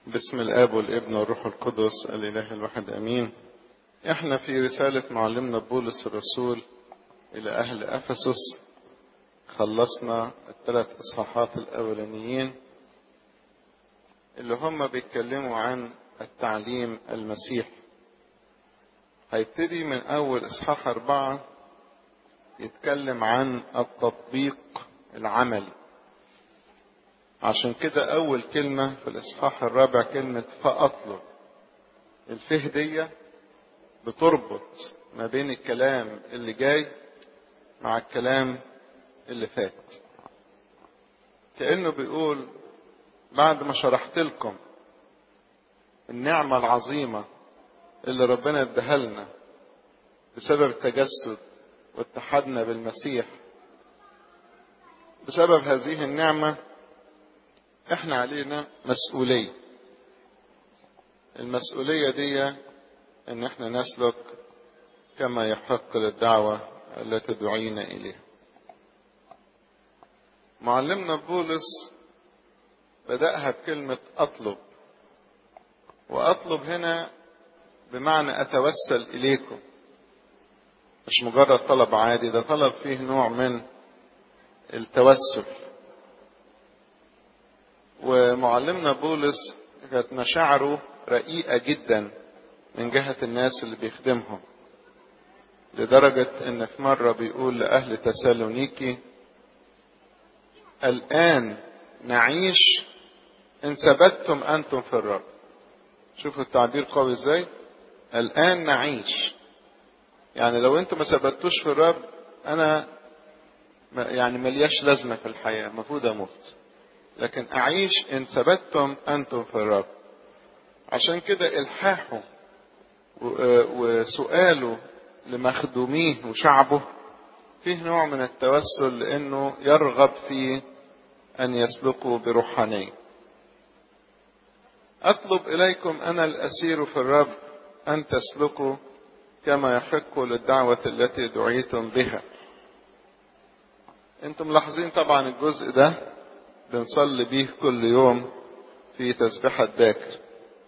بسم الآب والابن والروح القدس الإله الواحد أمين احنا في رسالة معلمنا بولس الرسول إلى أهل أفسس خلصنا الثلاث إصحاحات الأولانيين اللي هم بيتكلموا عن التعليم المسيحي هيبتدي من أول إصحاح أربعة يتكلم عن التطبيق العملي عشان كده أول كلمة في الإصحاح الرابع كلمة فأطلب الفه دي بتربط ما بين الكلام اللي جاي مع الكلام اللي فات كأنه بيقول بعد ما شرحت لكم النعمة العظيمة اللي ربنا اداها لنا بسبب التجسد واتحادنا بالمسيح بسبب هذه النعمة احنا علينا مسؤولية المسؤولية دي ان احنا نسلك كما يحق للدعوة التي دعينا اليها معلمنا بولس بدأها بكلمة اطلب واطلب هنا بمعنى اتوسل اليكم مش مجرد طلب عادي ده طلب فيه نوع من التوسل ومعلمنا بولس كانت مشاعره رقيقة جدا من جهة الناس اللي بيخدمهم لدرجة ان في مرة بيقول لأهل تسالونيكي الآن نعيش إن ثبتتم أنتم في الرب شوفوا التعبير قوي ازاي الآن نعيش يعني لو انتم ما ثبتوش في الرب أنا يعني ملياش لازمة في الحياة المفروض أموت لكن أعيش إن ثبتتم أنتم في الرب عشان كده إلحاحه وسؤاله لمخدوميه وشعبه فيه نوع من التوسل لأنه يرغب في أن يسلكوا بروحانية أطلب إليكم أنا الأسير في الرب أن تسلكوا كما يحق للدعوة التي دعيتم بها انتم ملاحظين طبعا الجزء ده بنصلي بيه كل يوم في تسبيحة باكر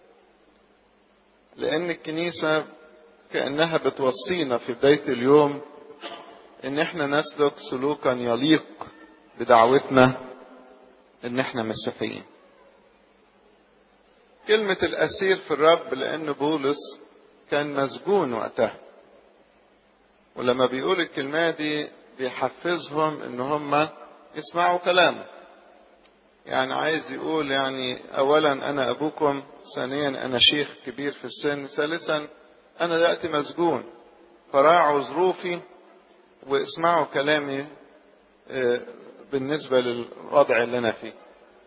لأن الكنيسة كأنها بتوصينا في بداية اليوم إن إحنا نسلك سلوكا يليق بدعوتنا إن إحنا مسيحيين. كلمة الأسير في الرب لأن بولس كان مسجون وقتها. ولما بيقول الكلمة دي بيحفزهم إن هم يسمعوا كلامه. يعني عايز يقول يعني اولا انا ابوكم ثانيا انا شيخ كبير في السن ثالثا انا دلوقتي مسجون فراعوا ظروفي واسمعوا كلامي بالنسبة للوضع اللي انا فيه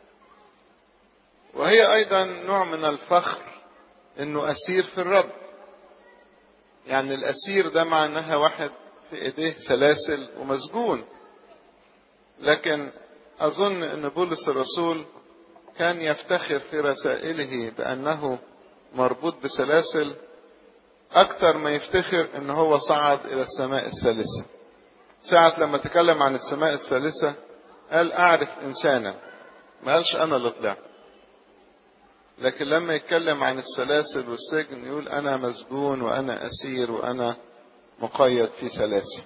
وهي ايضا نوع من الفخر انه اسير في الرب يعني الاسير ده معناها واحد في ايديه سلاسل ومسجون لكن أظن أن بولس الرسول كان يفتخر في رسائله بأنه مربوط بسلاسل أكثر ما يفتخر أن هو صعد إلى السماء الثالثة ساعة لما تكلم عن السماء الثالثة قال أعرف إنسانا ما قالش أنا اللي طلعت لكن لما يتكلم عن السلاسل والسجن يقول أنا مسجون وأنا أسير وأنا مقيد في سلاسل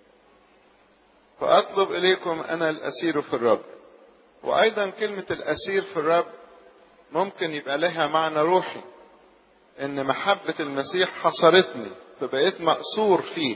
فأطلب إليكم أنا الأسير في الرب وأيضا كلمة الأسير في الرب ممكن يبقى لها معنى روحي إن محبة المسيح حصرتني فبقيت مأسور فيه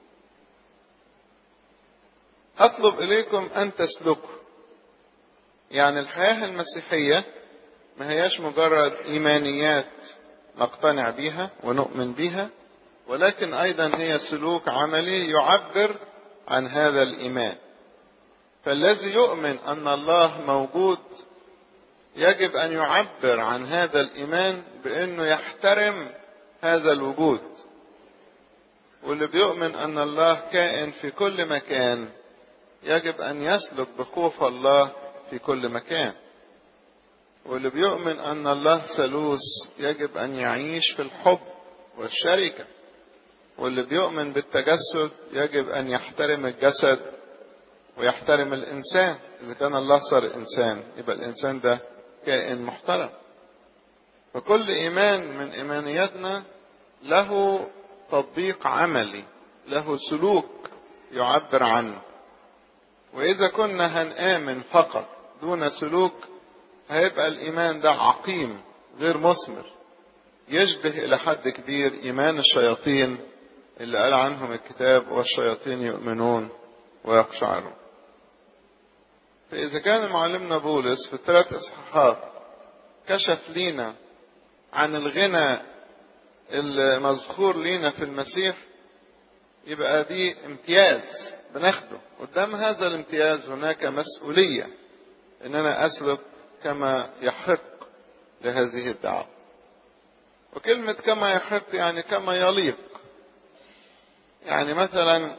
أطلب إليكم أن تسلكوا يعني الحياة المسيحية ما هياش مجرد إيمانيات نقتنع بيها ونؤمن بيها ولكن أيضا هي سلوك عملي يعبر عن هذا الايمان فالذي يؤمن ان الله موجود يجب ان يعبر عن هذا الايمان بانه يحترم هذا الوجود واللي بيؤمن ان الله كائن في كل مكان يجب ان يسلك بخوف الله في كل مكان واللي بيؤمن ان الله ثالوث يجب ان يعيش في الحب والشركه واللي بيؤمن بالتجسد يجب أن يحترم الجسد ويحترم الإنسان إذا كان الله صار إنسان يبقى الإنسان ده كائن محترم فكل إيمان من إيمانياتنا له تطبيق عملي له سلوك يعبر عنه وإذا كنا هنآمن فقط دون سلوك هيبقى الإيمان ده عقيم غير مثمر يشبه إلى حد كبير إيمان الشياطين اللي قال عنهم الكتاب والشياطين يؤمنون ويقشعرون فإذا كان معلمنا بولس في الثلاث إصحاحات كشف لينا عن الغنى المذكور لينا في المسيح يبقى دي امتياز بناخده قدام هذا الامتياز هناك مسؤولية ان انا اسلك كما يحق لهذه الدعوة وكلمة كما يحق يعني كما يليق يعني مثلا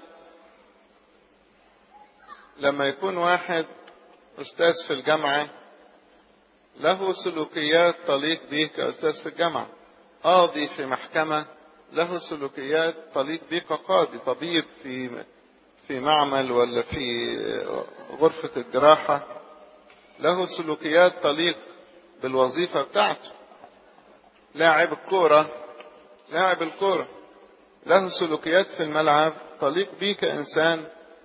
لما يكون واحد استاذ في الجامعة له سلوكيات تليق به كأستاذ في الجامعة قاضي في محكمة له سلوكيات تليق به كقاضي طبيب في في معمل ولا في غرفة الجراحة له سلوكيات تليق بالوظيفة بتاعته لاعب الكورة لاعب الكورة له سلوكيات في الملعب تليق به كإنسان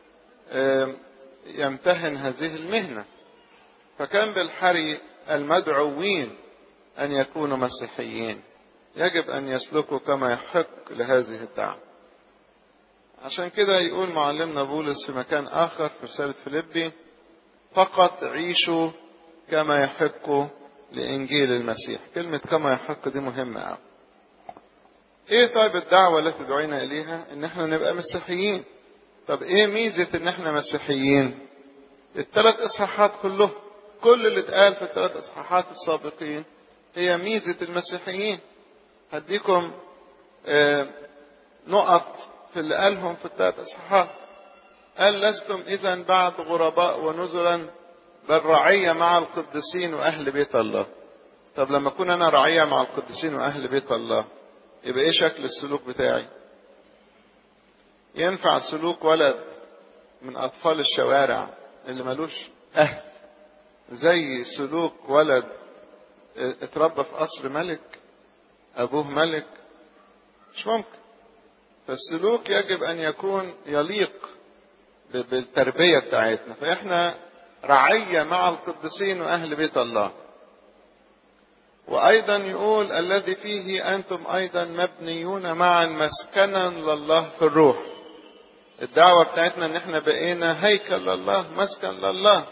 يمتهن هذه المهنة فكان بالحري المدعوين أن يكونوا مسيحيين يجب أن يسلكوا كما يحق لهذه الدعوة عشان كده يقول معلمنا بولس في مكان آخر في رسالة فيليبي فقط عيشوا كما يحق لإنجيل المسيح كلمة كما يحق دي مهمة أوي ايه طيب الدعوة التي دعينا اليها ان احنا نبقى مسيحيين طب ايه ميزة ان احنا مسيحيين الثلاث اصحاحات كلهم كل اللي اتقال في الثلاث اصحاحات السابقين هي ميزة المسيحيين هديكم آه نقط في اللي قالهم في الثلاث اصحاحات قال لستم اذا بعد غرباء ونزلا بل رعية مع القديسين واهل بيت الله طب لما اكون انا رعية مع القديسين واهل بيت الله يبقى ايه شكل السلوك بتاعي ينفع سلوك ولد من اطفال الشوارع اللي ملوش اهل زي سلوك ولد اتربى في قصر ملك ابوه ملك مش ممكن فالسلوك يجب ان يكون يليق بالتربية بتاعتنا فاحنا رعية مع القديسين واهل بيت الله وايضا يقول الذي فيه انتم ايضا مبنيون معا مسكنا لله في الروح الدعوة بتاعتنا ان احنا بقينا هيكل لله مسكن لله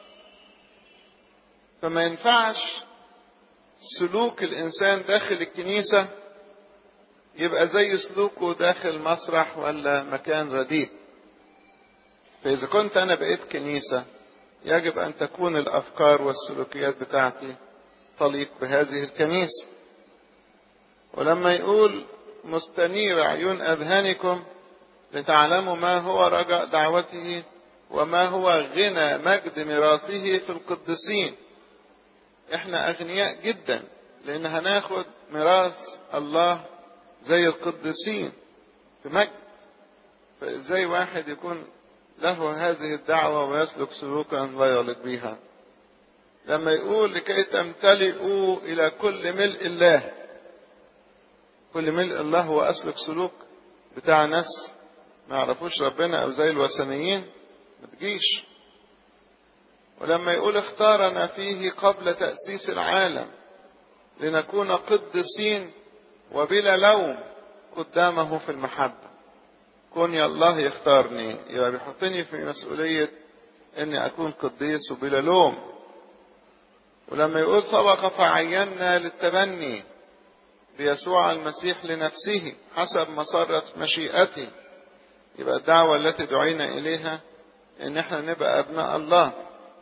فما ينفعش سلوك الانسان داخل الكنيسة يبقى زي سلوكه داخل مسرح ولا مكان رديء فاذا كنت انا بقيت كنيسة يجب ان تكون الافكار والسلوكيات بتاعتي تليق بهذه الكنيسة ولما يقول مستنير عيون أذهانكم لتعلموا ما هو رجاء دعوته وما هو غنى مجد ميراثه في القديسين احنا أغنياء جدا لأن هناخد ميراث الله زي القديسين في مجد فازاي واحد يكون له هذه الدعوة ويسلك سلوكا لا يليق بها لما يقول لكي تمتلئوا إلى كل ملء الله كل ملء الله هو أسلك سلوك بتاع ناس ما يعرفوش ربنا أو زي الوثنيين ما تجيش ولما يقول اختارنا فيه قبل تأسيس العالم لنكون قدسين وبلا لوم قدامه في المحبة كون يا الله يختارني يبقى بيحطني في مسؤولية اني اكون قديس وبلا لوم ولما يقول سبق فعينا للتبني بيسوع المسيح لنفسه حسب مسرة مشيئته يبقى الدعوة التي دعينا إليها إن احنا نبقى أبناء الله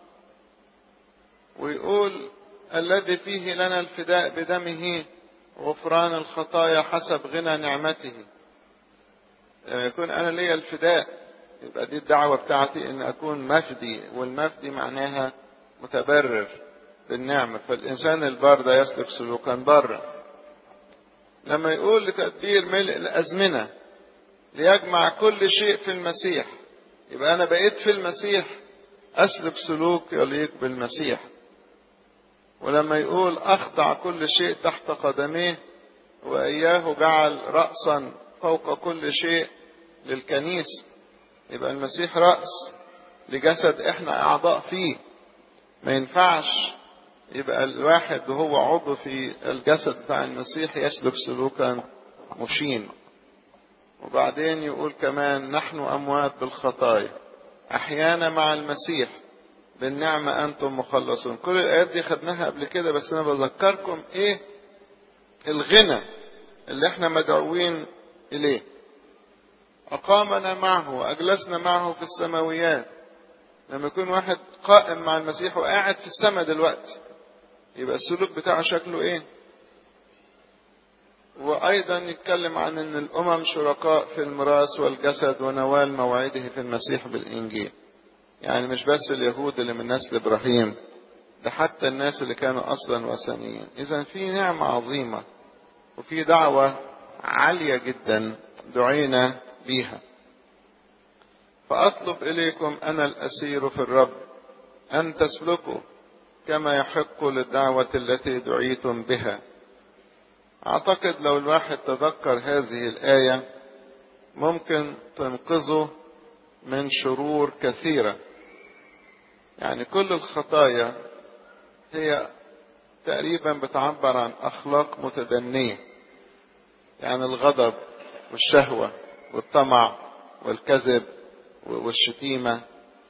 ويقول الذي فيه لنا الفداء بدمه غفران الخطايا حسب غنى نعمته يكون أنا ليا الفداء يبقى دي الدعوة بتاعتي إن أكون مفدي والمفدي معناها متبرر بالنعمة فالإنسان البار ده يسلك سلوكا برا لما يقول لتدبير ملء الأزمنة ليجمع كل شيء في المسيح يبقى أنا بقيت في المسيح أسلك سلوك يليق بالمسيح ولما يقول أخضع كل شيء تحت قدميه وإياه جعل رأسا فوق كل شيء للكنيسة يبقى المسيح رأس لجسد احنا أعضاء فيه ما ينفعش يبقى الواحد وهو عضو في الجسد بتاع المسيح يسلك سلوكا مشين وبعدين يقول كمان نحن أموات بالخطايا أحيانا مع المسيح بالنعمة أنتم مخلصون كل الآيات دي خدناها قبل كده بس أنا بذكركم إيه الغنى اللي احنا مدعوين إليه أقامنا معه وأجلسنا معه في السماويات لما يكون واحد قائم مع المسيح وقاعد في السماء دلوقتي يبقى السلوك بتاعه شكله ايه وايضا يتكلم عن ان الامم شركاء في الميراث والجسد ونوال موعده في المسيح بالانجيل يعني مش بس اليهود اللي من نسل ابراهيم ده حتى الناس اللي كانوا اصلا وثنيين اذا في نعمه عظيمه وفي دعوه عاليه جدا دعينا بيها فاطلب اليكم انا الاسير في الرب ان تسلكوا كما يحق للدعوه التي دعيتم بها اعتقد لو الواحد تذكر هذه الايه ممكن تنقذه من شرور كثيره يعني كل الخطايا هي تقريبا بتعبر عن اخلاق متدنيه يعني الغضب والشهوه والطمع والكذب والشتيمه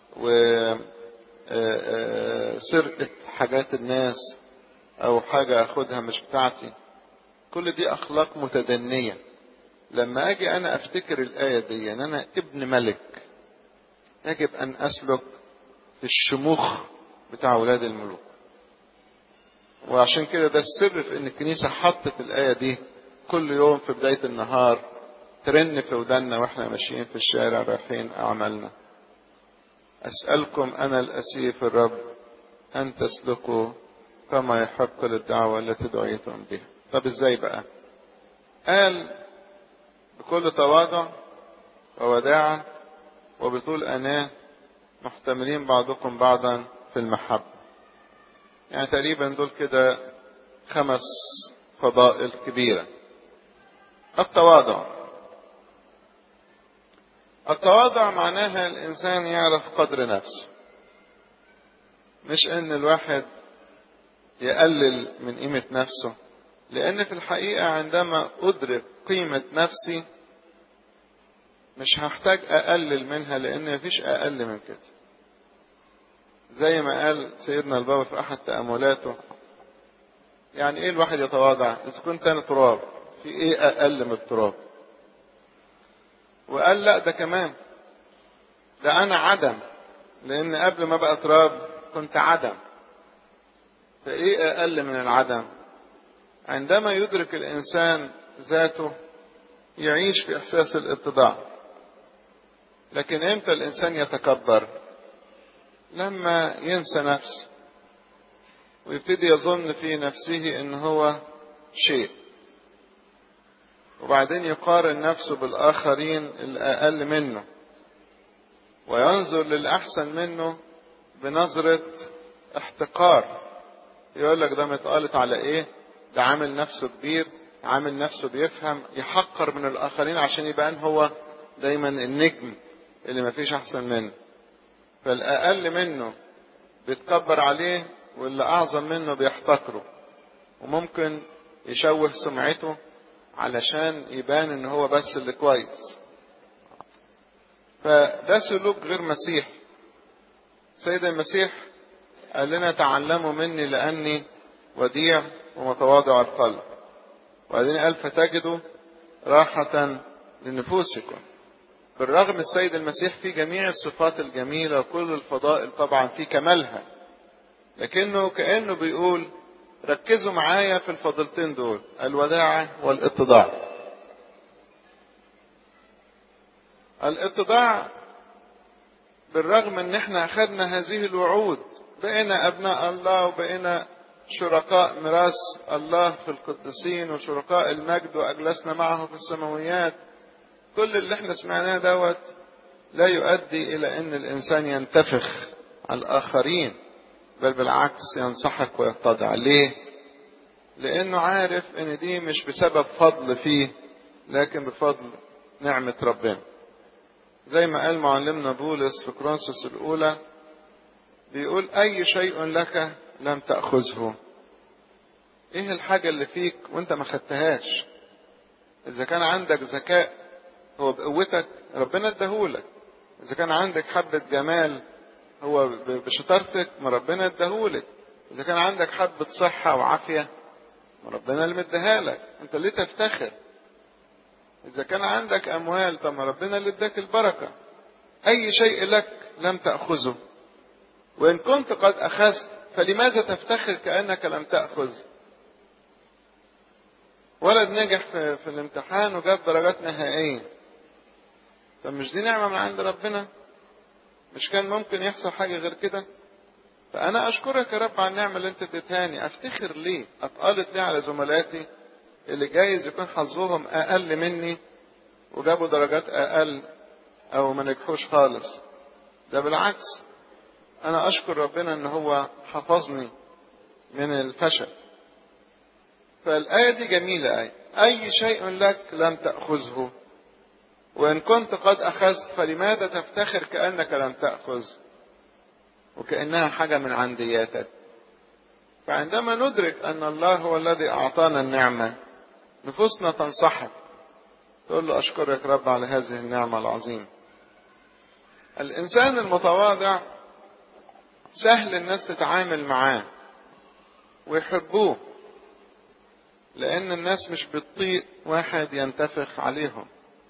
وسرقه حاجات الناس او حاجه اخدها مش بتاعتي كل دي اخلاق متدنيه لما اجي انا افتكر الايه دي ان انا ابن ملك يجب ان اسلك في الشموخ بتاع ولاد الملوك وعشان كده ده السر في ان الكنيسه حطت الايه دي كل يوم في بدايه النهار ترن في ودنا واحنا ماشيين في الشارع رايحين اعمالنا اسالكم انا الاسير في الرب ان تسلكوا كما يحق للدعوه التي دعيتم بها طب ازاي بقى قال بكل تواضع ووداعة وبطول أناه محتملين بعضكم بعضا في المحبة يعني تقريبا دول كده خمس فضائل كبيرة التواضع التواضع معناها الإنسان يعرف قدر نفسه مش إن الواحد يقلل من قيمة نفسه لأن في الحقيقة عندما أدرك قيمة نفسي مش هحتاج أقلل منها لأن مفيش أقل من كده زي ما قال سيدنا البابا في أحد تأملاته يعني إيه الواحد يتواضع إذا كنت أنا تراب في إيه أقل من التراب وقال لا ده كمان ده أنا عدم لأن قبل ما بقى تراب كنت عدم فإيه أقل من العدم عندما يدرك الإنسان ذاته يعيش في إحساس الاتضاع لكن إمتى الإنسان يتكبر لما ينسى نفسه ويبتدي يظن في نفسه إن هو شيء وبعدين يقارن نفسه بالآخرين الأقل منه وينظر للأحسن منه بنظرة احتقار يقول لك ده متقالط على ايه ده عامل نفسه كبير عامل نفسه بيفهم يحقر من الآخرين عشان يبان هو دايما النجم اللي مفيش أحسن منه فالأقل منه بيتكبر عليه واللي أعظم منه بيحتقره وممكن يشوه سمعته علشان يبان ان هو بس اللي كويس فده سلوك غير مسيح سيد المسيح قال لنا تعلموا مني لأني وديع ومتواضع القلب وبعدين قال فتجدوا راحة لنفوسكم بالرغم السيد المسيح في جميع الصفات الجميلة وكل الفضائل طبعا في كمالها لكنه كأنه بيقول ركزوا معايا في الفضيلتين دول الوداعة والاتضاع الاتضاع بالرغم ان احنا اخذنا هذه الوعود بقينا ابناء الله وبقينا شركاء ميراث الله في القديسين وشركاء المجد واجلسنا معه في السماويات كل اللي احنا سمعناه دوت لا يؤدي الى ان الانسان ينتفخ على الاخرين بل بالعكس ينصحك ويتضع ليه لانه عارف ان دي مش بسبب فضل فيه لكن بفضل نعمة ربنا زي ما قال معلمنا بولس في كرونسوس الاولى بيقول اي شيء لك لم تأخذه ايه الحاجة اللي فيك وانت ما خدتهاش اذا كان عندك ذكاء هو بقوتك ربنا اداهولك اذا كان عندك حبة جمال هو بشطارتك ما ربنا اداهولك اذا كان عندك حبة صحة وعافية ما ربنا اللي مديها لك انت ليه تفتخر اذا كان عندك اموال طب ما ربنا اللي اداك البركة اي شيء لك لم تأخذه وان كنت قد اخذت فلماذا تفتخر كأنك لم تأخذ ولد نجح في, في الامتحان وجاب درجات نهائية طب مش دي نعمة من عند ربنا مش كان ممكن يحصل حاجة غير كده فأنا أشكرك يا رب على النعمة اللي أنت اديتهاني أفتخر ليه أتقالت ليه على زملاتي اللي جايز يكون حظهم أقل مني وجابوا درجات أقل أو ما نجحوش خالص ده بالعكس أنا أشكر ربنا إن هو حفظني من الفشل فالآية دي جميلة آية أي شيء لك لم تأخذه وإن كنت قد أخذت فلماذا تفتخر كأنك لم تأخذ وكأنها حاجة من عندياتك فعندما ندرك أن الله هو الذي أعطانا النعمة نفوسنا تنصحك تقول له أشكرك رب على هذه النعمة العظيمة الإنسان المتواضع سهل الناس تتعامل معاه ويحبوه لأن الناس مش بتطيق واحد ينتفخ عليهم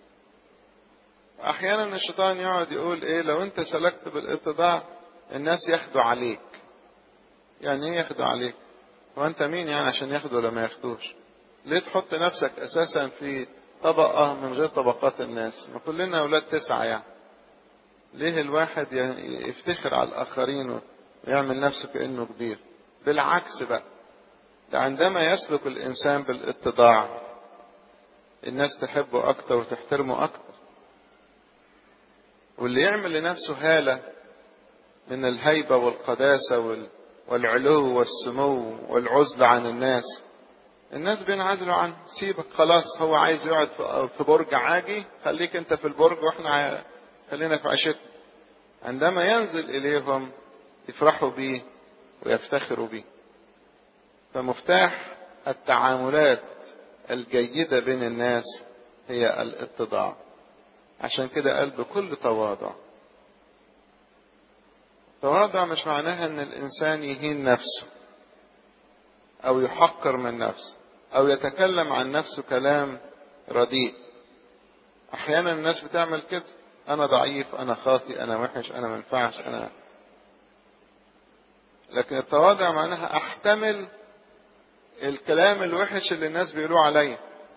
أحيانا الشيطان يقعد يقول إيه لو أنت سلكت بالاتضاع الناس ياخدوا عليك يعني إيه ياخدوا عليك هو أنت مين يعني عشان ياخدوا ولا ما ياخدوش ليه تحط نفسك أساسا في طبقة من غير طبقات الناس ما كلنا أولاد تسعة يعني ليه الواحد يفتخر على الآخرين ويعمل نفسه كأنه كبير بالعكس بقى ده عندما يسلك الإنسان بالاتضاع الناس تحبه أكتر وتحترمه أكتر واللي يعمل لنفسه هالة من الهيبة والقداسة والعلو والسمو والعزلة عن الناس الناس بينعزلوا عنه سيبك خلاص هو عايز يقعد في برج عاجي خليك انت في البرج واحنا خلينا في عشتنا عندما ينزل اليهم يفرحوا بيه ويفتخروا بيه فمفتاح التعاملات الجيدة بين الناس هي الاتضاع عشان كده قال بكل تواضع تواضع مش معناها ان الانسان يهين نفسه او يحقر من نفسه او يتكلم عن نفسه كلام رديء احيانا الناس بتعمل كده انا ضعيف انا خاطئ انا وحش انا منفعش انا لكن التواضع معناها احتمل الكلام الوحش اللي الناس بيقولوه عليا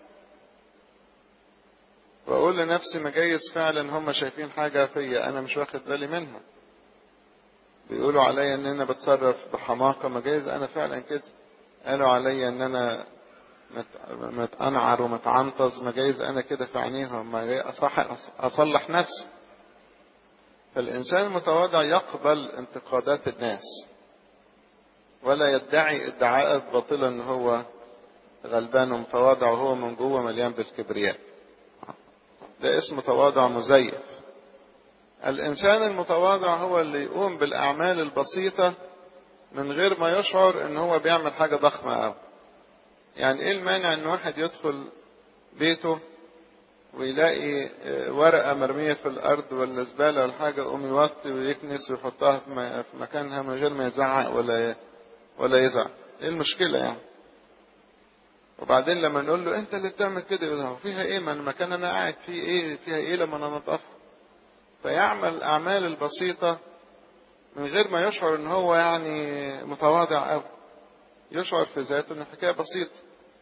واقول لنفسي ما جايز فعلا هم شايفين حاجه فيا انا مش واخد بالي منها بيقولوا عليا ان انا بتصرف بحماقه ما جايز انا فعلا كده قالوا عليا ان انا متأنعر ومتعنطز ما جايز انا كده في عينيهم ما جايز أصح اصلح نفسي فالانسان المتواضع يقبل انتقادات الناس ولا يدعي ادعاءات باطله ان هو غلبان ومتواضع وهو من جوه مليان بالكبرياء ده اسم تواضع مزيف الانسان المتواضع هو اللي يقوم بالاعمال البسيطه من غير ما يشعر ان هو بيعمل حاجه ضخمه قوي يعني ايه المانع ان واحد يدخل بيته ويلاقي ورقه مرميه في الارض ولا زباله ولا حاجه يقوم يوطي ويكنس ويحطها في مكانها من غير ما يزعق ولا ولا يزعق ايه المشكله يعني وبعدين لما نقول له انت اللي بتعمل كده يقول هو فيها ايه ما المكان انا قاعد فيه ايه فيها ايه لما انا انضفه فيعمل الاعمال البسيطه من غير ما يشعر ان هو يعني متواضع قوي يشعر في ذاته ان حكايه بسيطه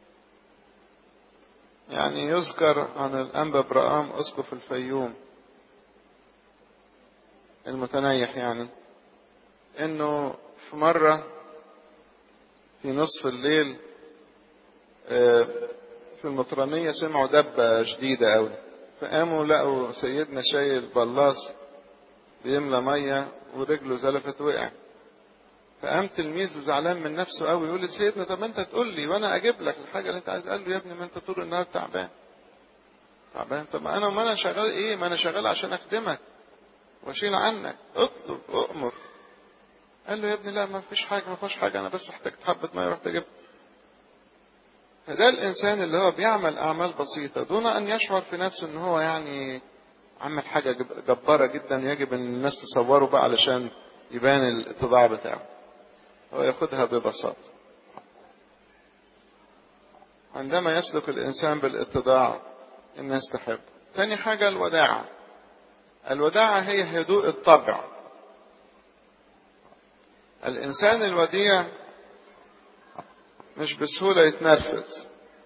يعني يذكر عن الانبا برام اسقف الفيوم المتنيح يعني انه في مره في نصف الليل في المطرانية سمعوا دبة شديدة قوي فقاموا لقوا سيدنا شايل بلاص بيملى مية ورجله زلفت وقع فقام تلميذ زعلان من نفسه قوي يقول لسيدنا طب انت تقول لي وانا اجيب لك الحاجه اللي انت عايز قال له يا ابني ما انت طول النهار تعبان تعبان طب انا ما انا شغال ايه ما انا شغال عشان اخدمك واشيل عنك اطلب اؤمر قال له يا ابني لا ما فيش حاجه ما فيش حاجه انا بس احتجت حبه ميه رحت اجيبها فده الانسان اللي هو بيعمل اعمال بسيطه دون ان يشعر في نفسه ان هو يعني عمل حاجه جباره جدا يجب ان الناس تصوره بقى علشان يبان الاتضاع بتاعه هو ياخدها ببساطه عندما يسلك الانسان بالاتضاع الناس تحب ثاني حاجه الوداعه الوداعه هي هدوء الطبع الانسان الوديع مش بسهولة يتنرفز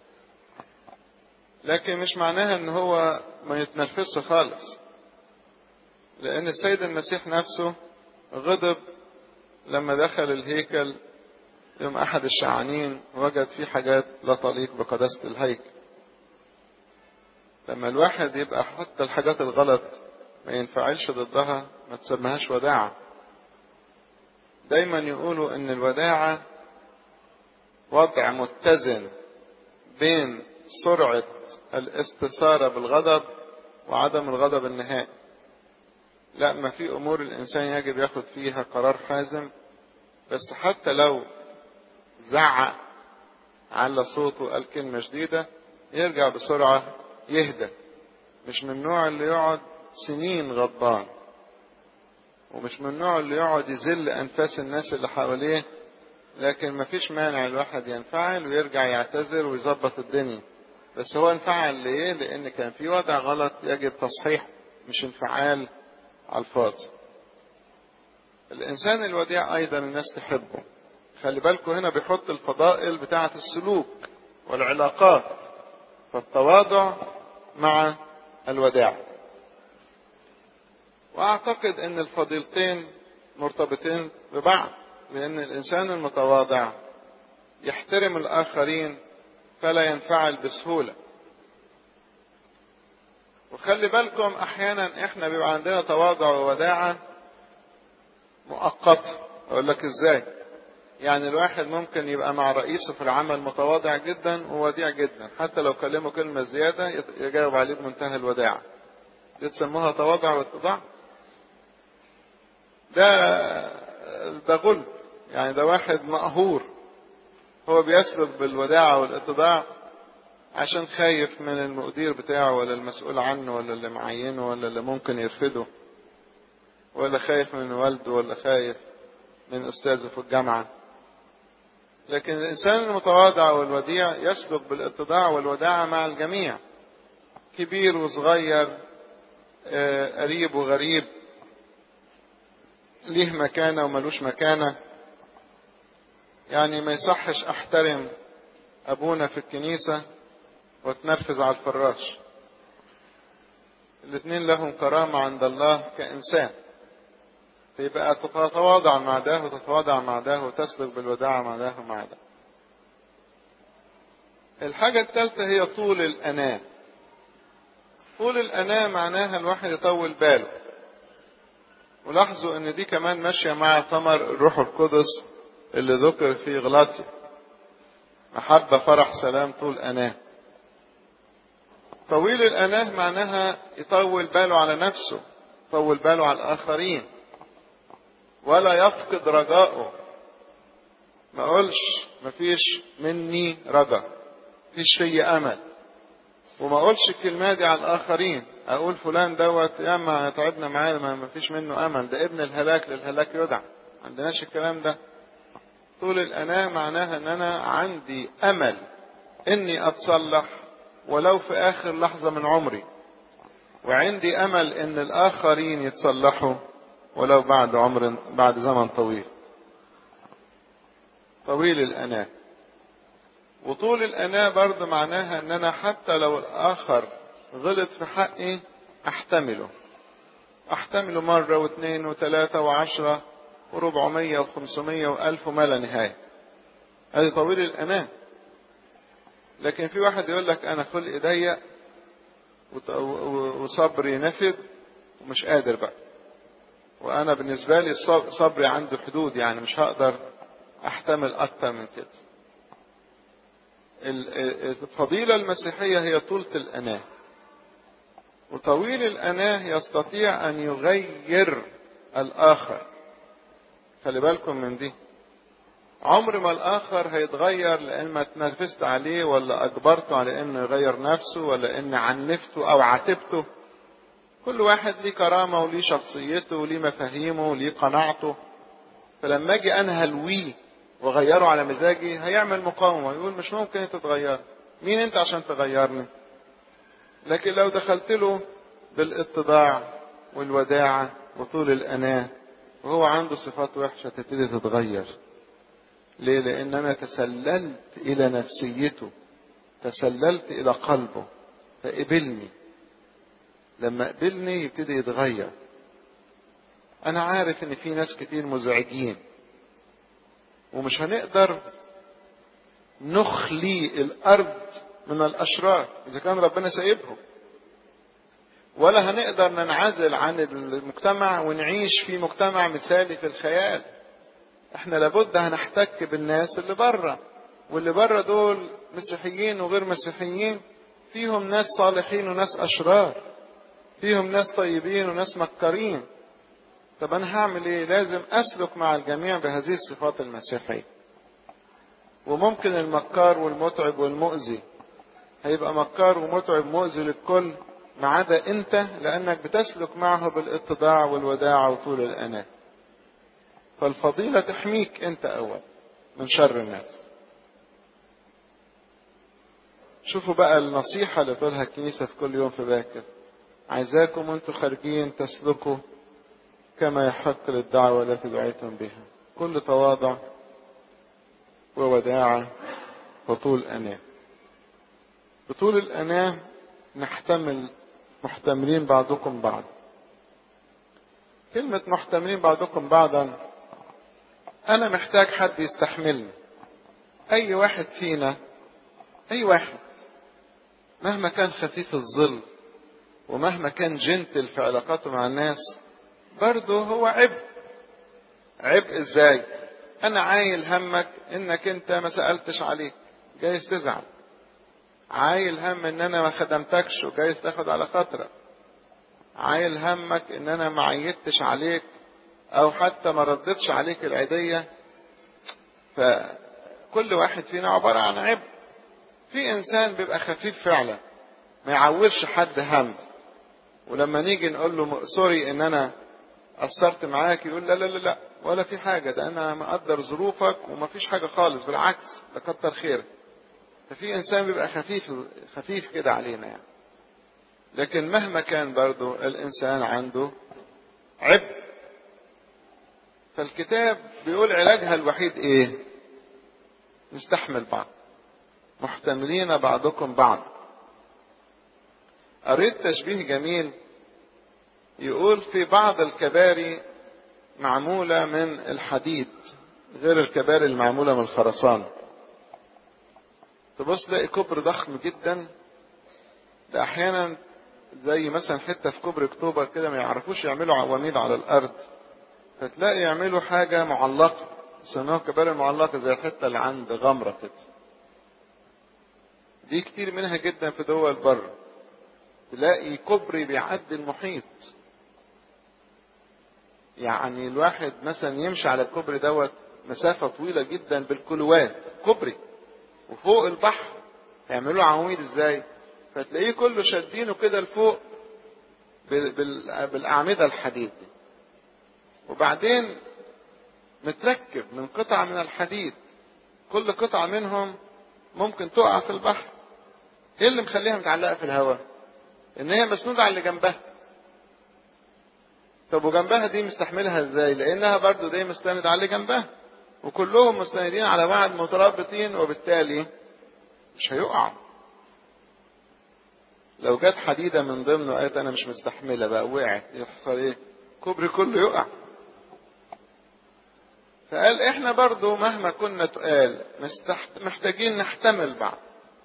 لكن مش معناها ان هو ما يتنرفزش خالص لان السيد المسيح نفسه غضب لما دخل الهيكل يوم احد الشعانين وجد فيه حاجات لا تليق بقداسة الهيكل لما الواحد يبقى حتى الحاجات الغلط ما ينفعلش ضدها ما تسميهاش وداعة دايما يقولوا ان الوداعة وضع متزن بين سرعة الاستثارة بالغضب وعدم الغضب النهائي لا ما في امور الانسان يجب ياخد فيها قرار حازم بس حتى لو زعق على صوته قال كلمة شديدة يرجع بسرعة يهدى مش من النوع اللي يقعد سنين غضبان ومش من النوع اللي يقعد يذل انفاس الناس اللي حواليه لكن مفيش مانع الواحد ينفعل ويرجع يعتذر ويظبط الدنيا بس هو انفعل ليه لان كان في وضع غلط يجب تصحيحه مش انفعال على الفاضي الانسان الوديع ايضا الناس تحبه خلي بالكم هنا بيحط الفضائل بتاعه السلوك والعلاقات فالتواضع مع الوداع واعتقد ان الفضيلتين مرتبطين ببعض لأن الإنسان المتواضع يحترم الآخرين فلا ينفعل بسهولة وخلي بالكم أحيانا إحنا بيبقى عندنا تواضع ووداعة مؤقتة أقول لك إزاي يعني الواحد ممكن يبقى مع رئيسه في العمل متواضع جدا ووديع جدا حتى لو كلمه كلمة زيادة يجاوب عليه بمنتهى الوداعة دي تسموها تواضع واتضاع ده ده غلب يعني ده واحد مقهور هو بيسلك بالوداعة والاتضاع عشان خايف من المدير بتاعه ولا المسؤول عنه ولا اللي معينه ولا اللي ممكن يرفضه ولا خايف من والده ولا خايف من أستاذه في الجامعة لكن الإنسان المتواضع والوديع يسلك بالاتضاع والوداعة مع الجميع كبير وصغير قريب وغريب ليه مكانة وملوش مكانة يعني ما يصحش احترم ابونا في الكنيسة واتنرفز على الفراش الاثنين لهم كرامة عند الله كإنسان فيبقى تتواضع مع ده وتتواضع مع ده وتسلك بالوداعة مع ده ومع ده الحاجة الثالثة هي طول الأناة طول الأناة معناها الواحد يطول باله ولاحظوا ان دي كمان ماشية مع ثمر الروح القدس اللي ذكر في غلاطيا محبة فرح سلام طول أناه طويل الأناه معناها يطول باله على نفسه يطول باله على الآخرين ولا يفقد رجائه ما اقولش مفيش مني رجا مفيش في امل وما اقولش الكلمه دي على الاخرين اقول فلان دوت يا ما تعبنا معاه ما فيش منه امل ده ابن الهلاك للهلاك يدعى ما عندناش الكلام ده طول الاناه معناها ان انا عندي امل اني اتصلح ولو في اخر لحظه من عمري وعندي امل ان الاخرين يتصلحوا ولو بعد عمر بعد زمن طويل طويل الاناه وطول الاناه برضه معناها ان انا حتى لو الاخر غلط في حقي احتمله احتمله مرة واثنين وثلاثة وعشرة وربعمية وخمسمية والف وما لا نهاية هذه طويل الاناه لكن في واحد يقول لك انا خلقي ضيق وصبري نفد ومش قادر بقى وانا بالنسبة لي صبري عنده حدود يعني مش هقدر احتمل اكتر من كده الفضيلة المسيحية هي طولة الأناة وطويل الأناة يستطيع أن يغير الآخر خلي بالكم من دي عمر ما الآخر هيتغير لأن ما تنرفزت عليه ولا أجبرته على إنه يغير نفسه ولا إن عنفته أو عاتبته كل واحد ليه كرامة وليه شخصيته وليه مفاهيمه وليه قناعته فلما أجي أنا هلويه وغيره على مزاجي هيعمل مقاومة يقول مش ممكن تتغير مين أنت عشان تغيرني لكن لو دخلت له بالاتضاع والوداعة وطول الأناة وهو عنده صفات وحشة تبتدي تتغير ليه؟ لأن أنا تسللت إلى نفسيته تسللت إلى قلبه فقبلني لما قبلني يبتدي يتغير أنا عارف إن في ناس كتير مزعجين ومش هنقدر نخلي الأرض من الأشرار إذا كان ربنا سايبهم ولا هنقدر ننعزل عن المجتمع ونعيش في مجتمع مثالي في الخيال احنا لابد هنحتك بالناس اللي بره واللي بره دول مسيحيين وغير مسيحيين فيهم ناس صالحين وناس اشرار فيهم ناس طيبين وناس مكرين طب انا هعمل ايه لازم اسلك مع الجميع بهذه الصفات المسيحيه وممكن المكار والمتعب والمؤذي هيبقى مكار ومتعب مؤذي للكل ما عدا انت لانك بتسلك معه بالاتضاع والوداعة وطول الاناة فالفضيلة تحميك انت اول من شر الناس شوفوا بقى النصيحة اللي تقولها الكنيسة في كل يوم في باكر عايزاكم وانتوا خارجين تسلكوا كما يحق للدعوة التي دعيتم بها كل تواضع ووداعة وطول أناه بطول الأناة نحتمل محتملين بعضكم بعض كلمة محتملين بعضكم بعضا أنا محتاج حد يستحملني أي واحد فينا أي واحد مهما كان خفيف الظل ومهما كان جنتل في علاقاته مع الناس برضه هو عبء عبء ازاي انا عايل همك انك انت ما سألتش عليك جايز تزعل عايل هم ان انا ما خدمتكش وجايز تاخد على خاطرك عايل همك ان انا ما عيدتش عليك او حتى ما ردتش عليك العيدية فكل واحد فينا عبارة عن عبء في انسان بيبقى خفيف فعلا ما يعولش حد هم ولما نيجي نقول له سوري ان انا قصرت معاك يقول لا لا لا لا ولا في حاجة ده انا مقدر ظروفك وما فيش حاجة خالص بالعكس ده كتر خيرك ففي انسان بيبقى خفيف خفيف كده علينا يعني لكن مهما كان برضو الانسان عنده عبء فالكتاب بيقول علاجها الوحيد ايه نستحمل بعض محتملين بعضكم بعض قريت تشبيه جميل يقول في بعض الكباري معمولة من الحديد غير الكباري المعمولة من الخرسانة تبص تلاقي كوبري ضخم جدا ده احيانا زي مثلا حته في كوبري اكتوبر كده ما يعرفوش يعملوا عواميد على الارض فتلاقي يعملوا حاجه معلقه يسموها الكباري المعلقه زي الحته اللي عند غمره كده دي كتير منها جدا في دول بره تلاقي كوبري بيعدي المحيط يعني الواحد مثلا يمشي على الكوبري دوت مسافة طويلة جدا بالكيلوات كوبري وفوق البحر يعملوا عواميد ازاي فتلاقيه كله شادينه كده لفوق بالأعمدة الحديد دي وبعدين متركب من قطع من الحديد كل قطعة منهم ممكن تقع في البحر ايه اللي مخليها متعلقة في الهواء ان هي مسنودة على اللي جنبها طب وجنبها دي مستحملها ازاي لانها برضو دي مستند على اللي جنبها وكلهم مستندين على بعض مترابطين وبالتالي مش هيقع لو جت حديدة من ضمنه قالت انا مش مستحملة بقى وقعت يحصل ايه كوبري كله يقع فقال احنا برضو مهما كنا تقال محتاجين نحتمل بعض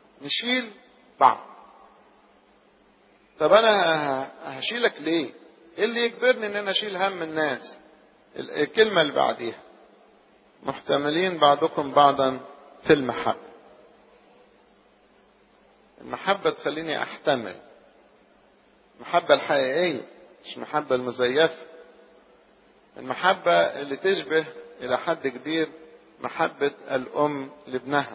نشيل بعض طب انا هشيلك ليه ايه اللي يجبرني ان انا اشيل هم الناس الكلمة اللي بعديها محتملين بعضكم بعضا في المحبة المحبة تخليني احتمل المحبة الحقيقية مش المحبة المزيفة المحبة اللي تشبه إلى حد كبير محبة الأم لابنها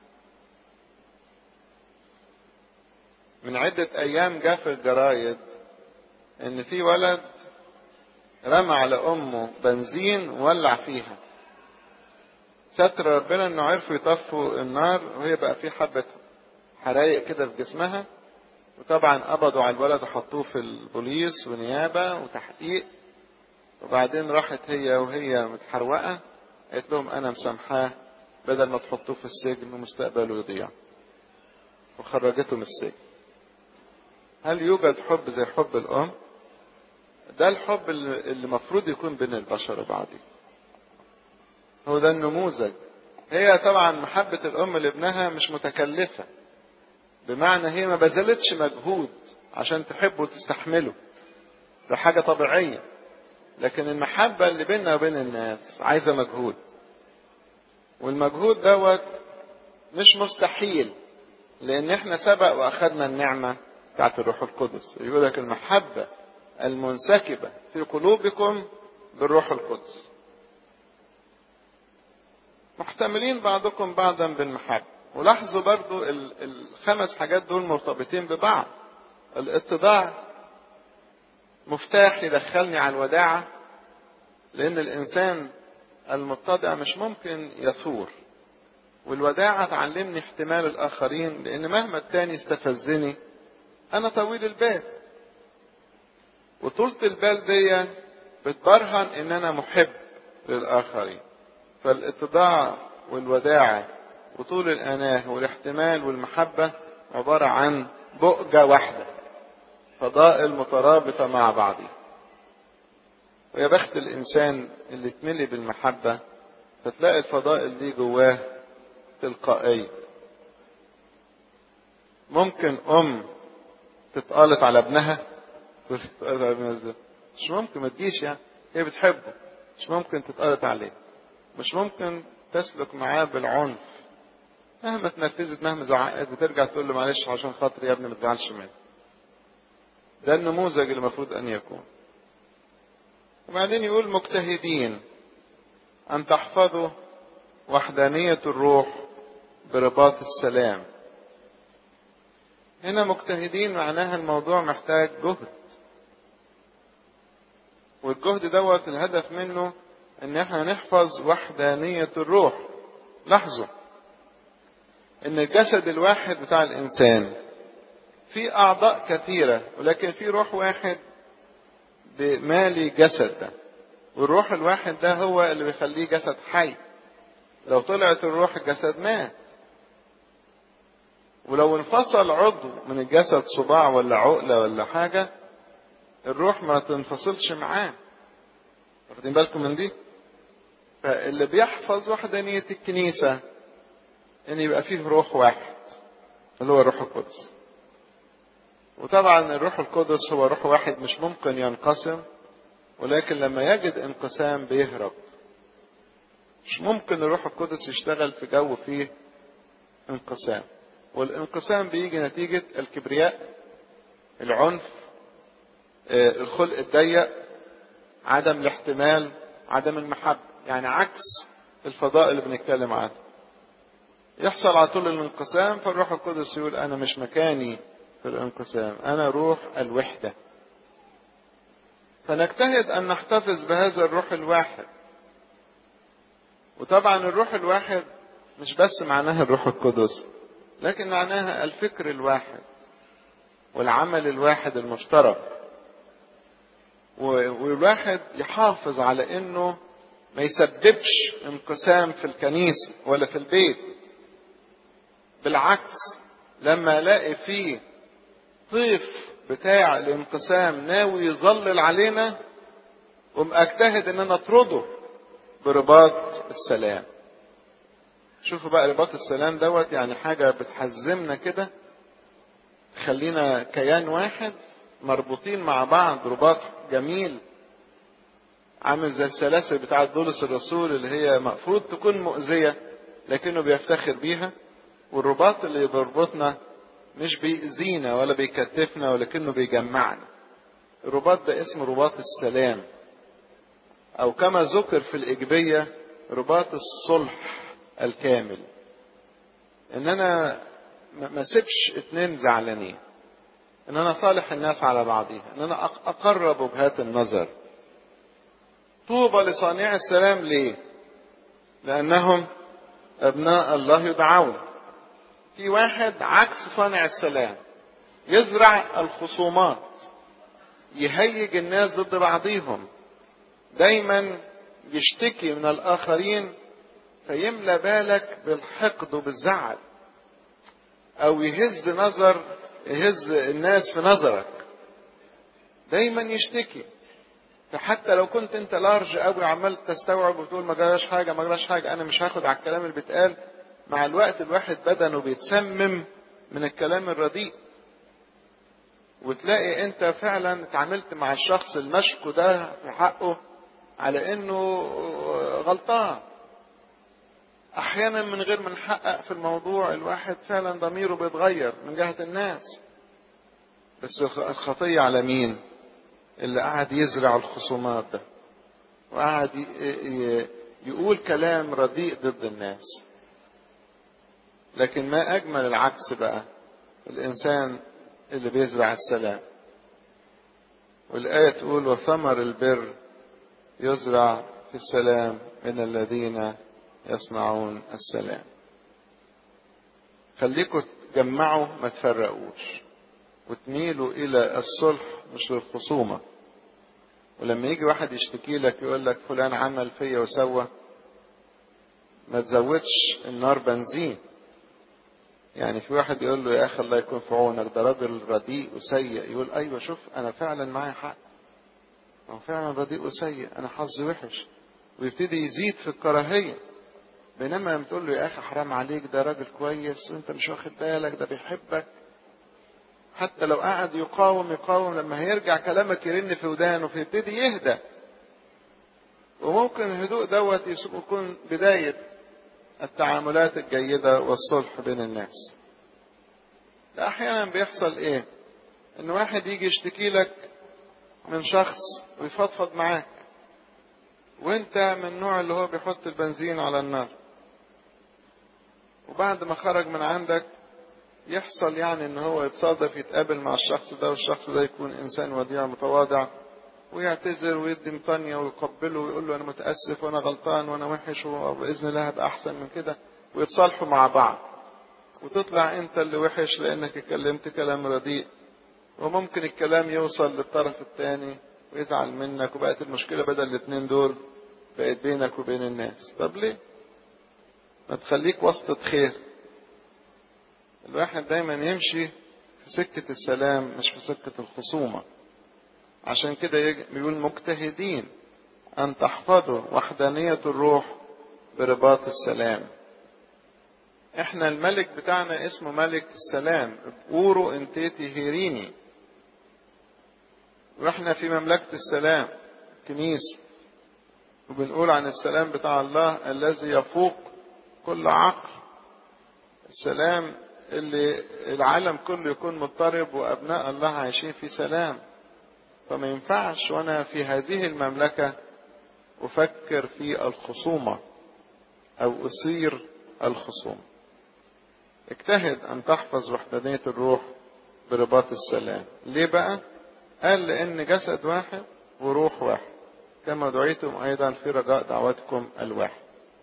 من عدة أيام جاء في الجرايد إن في ولد رمى على أمه بنزين وولع فيها ستر ربنا إنه عرفوا يطفوا النار وهي بقى في حبة حرايق كده في جسمها وطبعا قبضوا على الولد وحطوه في البوليس ونيابة وتحقيق وبعدين راحت هي وهي متحروقة قالت لهم أنا مسامحاه بدل ما تحطوه في السجن ومستقبله يضيع وخرجته من السجن هل يوجد حب زي حب الأم؟ ده الحب اللي المفروض يكون بين البشر وبعضهم هو ده النموذج هي طبعا محبة الأم لابنها مش متكلفة بمعنى هي ما بذلتش مجهود عشان تحبه وتستحمله ده حاجة طبيعية لكن المحبة اللي بيننا وبين الناس عايزة مجهود والمجهود دوت مش مستحيل لان احنا سبق واخدنا النعمة بتاعت الروح القدس يقول لك المحبة المنسكبة في قلوبكم بالروح القدس محتملين بعضكم بعضا بالمحبة ولاحظوا برضو الخمس حاجات دول مرتبطين ببعض الاتضاع مفتاح يدخلني على الوداعة لأن الإنسان المتضع مش ممكن يثور والوداعة تعلمني احتمال الآخرين لأن مهما التاني استفزني أنا طويل البال وطولة البال دي بتبرهن إن أنا محب للآخرين فالاتضاع والوداعة وطول الأناه والاحتمال والمحبة عبارة عن بؤجة واحدة فضائل مترابطة مع بعضها ويا بخت الإنسان اللي اتملي بالمحبة فتلاقي الفضائل دي جواه تلقائية ممكن أم تتقالط على ابنها تتقالط على ابنها ازاي مش ممكن ما تجيش يعني هي بتحبه مش ممكن تتقالط عليه مش ممكن تسلك معاه بالعنف مهما اتنرفزت مهما زعقت بترجع تقول له معلش عشان خاطري يا ابني ما تزعلش مني ده النموذج اللي المفروض ان يكون وبعدين يقول مجتهدين ان تحفظوا وحدانية الروح برباط السلام هنا مجتهدين معناها الموضوع محتاج جهد والجهد دوت الهدف منه ان احنا نحفظ وحدانية الروح لاحظوا ان الجسد الواحد بتاع الانسان في اعضاء كثيرة ولكن في روح واحد بمالي جسد ده والروح الواحد ده هو اللي بيخليه جسد حي لو طلعت الروح الجسد مات ولو انفصل عضو من الجسد صباع ولا عقلة ولا حاجة الروح ما تنفصلش معاه واخدين بالكم من دي فاللي بيحفظ وحدانية الكنيسة ان يبقى فيه روح واحد اللي هو الروح القدس وطبعا الروح القدس هو روح واحد مش ممكن ينقسم ولكن لما يجد انقسام بيهرب مش ممكن الروح القدس يشتغل في جو فيه انقسام والانقسام بيجي نتيجة الكبرياء العنف الخلق الضيق عدم الاحتمال عدم المحبة يعني عكس الفضاء اللي بنتكلم عنه يحصل على طول الانقسام فالروح القدس يقول انا مش مكاني في الانقسام انا روح الوحدة فنجتهد ان نحتفظ بهذا الروح الواحد وطبعا الروح الواحد مش بس معناها الروح القدس لكن معناها الفكر الواحد والعمل الواحد المشترك والواحد يحافظ على انه ما يسببش انقسام في الكنيسة ولا في البيت بالعكس لما الاقي فيه طيف بتاع الانقسام ناوي يظلل علينا قوم اجتهد ان انا اطرده برباط السلام شوفوا بقى رباط السلام دوت يعني حاجة بتحزمنا كده تخلينا كيان واحد مربوطين مع بعض رباط جميل عامل زي السلاسل بتاعت بولس الرسول اللي هي مفروض تكون مؤذية لكنه بيفتخر بيها والرباط اللي بيربطنا مش بيأذينا ولا بيكتفنا ولكنه بيجمعنا الرباط ده اسمه رباط السلام او كما ذكر في الايجابيه رباط الصلح الكامل ان انا ما سيبش اتنين زعلانين ان انا صالح الناس على بعضيها ان انا اقرب وجهات النظر طوبى لصانع السلام ليه لانهم ابناء الله يدعون في واحد عكس صانع السلام يزرع الخصومات يهيج الناس ضد بعضيهم دايما يشتكي من الاخرين فيملى بالك بالحقد وبالزعل او يهز نظر يهز الناس في نظرك دايما يشتكي فحتى لو كنت انت لارج قوي عمال تستوعب وتقول ما جراش حاجه ما جراش حاجه انا مش هاخد على الكلام اللي بيتقال مع الوقت الواحد بدنه بيتسمم من الكلام الرديء وتلاقي انت فعلا اتعاملت مع الشخص المشكو ده في حقه على انه غلطان احيانا من غير ما نحقق في الموضوع الواحد فعلا ضميره بيتغير من جهة الناس بس الخطية على مين اللي قاعد يزرع الخصومات ده وقاعد يقول كلام رديء ضد الناس لكن ما اجمل العكس بقى الانسان اللي بيزرع السلام والآية تقول وثمر البر يزرع في السلام من الذين يصنعون السلام خليكم تجمعوا ما تفرقوش وتميلوا إلى الصلح مش للخصومة ولما يجي واحد يشتكي لك يقول لك فلان عمل فيا وسوى ما تزودش النار بنزين يعني في واحد يقول له يا اخي الله يكون في عونك ده راجل رديء وسيء يقول ايوه شوف انا فعلا معايا حق هو فعلا رديء وسيء انا حظي وحش ويبتدي يزيد في الكراهيه بينما لما تقول له يا اخي حرام عليك ده راجل كويس وانت مش واخد بالك ده بيحبك حتى لو قعد يقاوم يقاوم لما هيرجع كلامك يرن في ودانه فيبتدي يهدى وممكن الهدوء دوت يكون بدايه التعاملات الجيدة والصلح بين الناس ده أحيانا بيحصل إيه إن واحد يجي يشتكي لك من شخص ويفضفض معاك وانت من النوع اللي هو بيحط البنزين على النار وبعد ما خرج من عندك يحصل يعني ان هو يتصادف يتقابل مع الشخص ده والشخص ده يكون انسان وديع متواضع ويعتذر ويدي مطانية ويقبله ويقول له أنا متأسف وأنا غلطان وأنا وحش وبإذن الله هبقى أحسن من كده ويتصالحوا مع بعض وتطلع أنت اللي وحش لأنك اتكلمت كلام رديء وممكن الكلام يوصل للطرف الثاني ويزعل منك وبقت المشكلة بدل الاتنين دول بقت بينك وبين الناس طب ليه؟ ما تخليك وسطة خير الواحد دايما يمشي في سكة السلام مش في سكة الخصومة عشان كده بيقول مجتهدين أن تحفظوا وحدانية الروح برباط السلام احنا الملك بتاعنا اسمه ملك السلام اورو انتيتي هيريني واحنا في مملكة السلام كنيسة وبنقول عن السلام بتاع الله الذي يفوق كل عقل السلام اللي العالم كله يكون مضطرب وابناء الله عايشين في سلام فما ينفعش وانا في هذه المملكة افكر في الخصومة او اثير الخصومة اجتهد ان تحفظ وحدانية الروح برباط السلام ليه بقى قال لان جسد واحد وروح واحد كما دعيتم ايضا في رجاء دعوتكم الواحد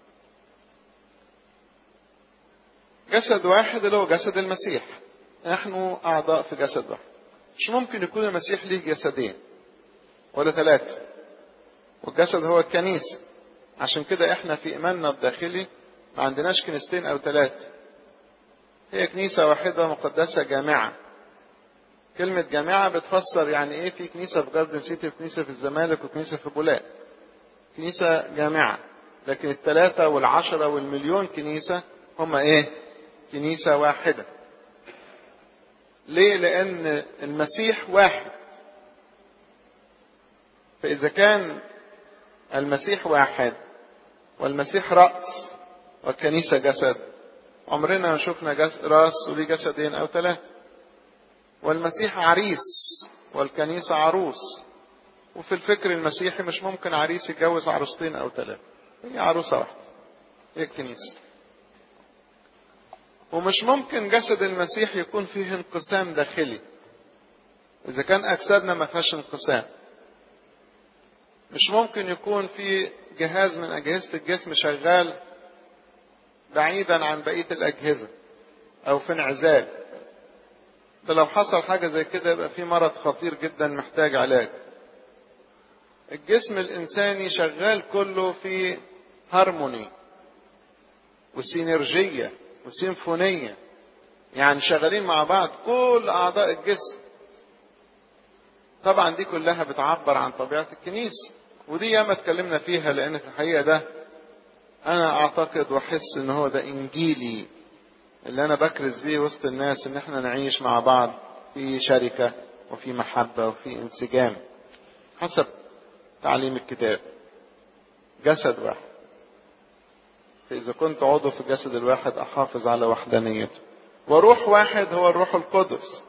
جسد واحد اللي هو جسد المسيح نحن اعضاء في جسد واحد مش ممكن يكون المسيح ليه جسدين ولا ثلاثة والجسد هو الكنيسة عشان كده احنا في ايماننا الداخلي ما عندناش كنيستين او ثلاثة هي كنيسة واحدة مقدسة جامعة كلمة جامعة بتفسر يعني ايه في كنيسة في جاردن سيتي وكنيسة في الزمالك وكنيسة في بولاق كنيسة جامعة لكن الثلاثة والعشرة والمليون كنيسة هم ايه كنيسة واحدة ليه لان المسيح واحد فإذا كان المسيح واحد والمسيح رأس والكنيسة جسد عمرنا ما شفنا جس... راس وليه جسدين أو ثلاثة والمسيح عريس والكنيسة عروس وفي الفكر المسيحي مش ممكن عريس يتجوز عروستين أو ثلاثة هي عروسة واحدة هي الكنيسة ومش ممكن جسد المسيح يكون فيه انقسام داخلي إذا كان أجسادنا ما فيهاش انقسام مش ممكن يكون في جهاز من أجهزة الجسم شغال بعيدا عن بقية الأجهزة أو في انعزال ده لو حصل حاجة زي كده يبقى في مرض خطير جدا محتاج علاج الجسم الإنساني شغال كله في هارموني وسينرجية وسيمفونية يعني شغالين مع بعض كل أعضاء الجسم طبعا دي كلها بتعبر عن طبيعة الكنيسة ودي ياما اتكلمنا فيها لأن في الحقيقة ده أنا أعتقد وأحس إن هو ده إنجيلي اللي أنا بكرز بيه وسط الناس إن إحنا نعيش مع بعض في شركة وفي محبة وفي انسجام حسب تعليم الكتاب جسد واحد فإذا كنت عضو في الجسد الواحد أحافظ على وحدانيته وروح واحد هو الروح القدس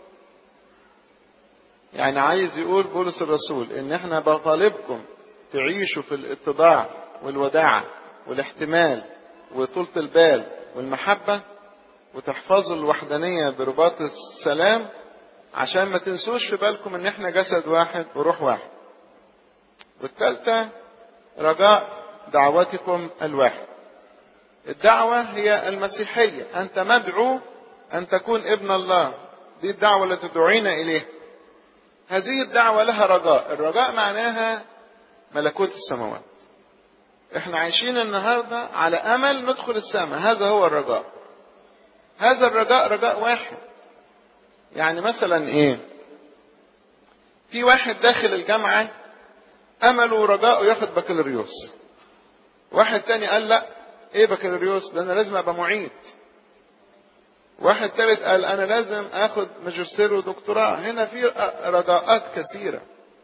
يعني عايز يقول بولس الرسول ان احنا بطالبكم تعيشوا في الاتضاع والوداعة والاحتمال وطولة البال والمحبة وتحفظوا الوحدانية برباط السلام عشان ما تنسوش في بالكم ان احنا جسد واحد وروح واحد والثالثة رجاء دعوتكم الواحد الدعوة هي المسيحية أنت مدعو أن تكون ابن الله دي الدعوة التي دعينا إليها هذه الدعوة لها رجاء الرجاء معناها ملكوت السماوات احنا عايشين النهاردة على أمل ندخل السماء هذا هو الرجاء هذا الرجاء رجاء واحد يعني مثلا ايه في واحد داخل الجامعة أمله ورجاءه ياخد بكالوريوس واحد تاني قال لا ايه بكالوريوس ده انا لازم ابقى معيد واحد تالت قال انا لازم اخد ماجستير ودكتوراه هنا في رجاءات كثيره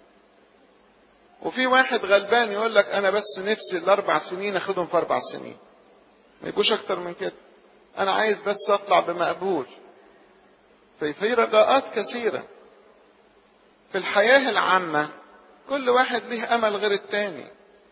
وفي واحد غلبان يقول لك انا بس نفسي الاربع سنين اخدهم في اربع سنين ما يجوش اكتر من كده انا عايز بس اطلع بمقبول في في رجاءات كثيره في الحياه العامه كل واحد ليه امل غير التاني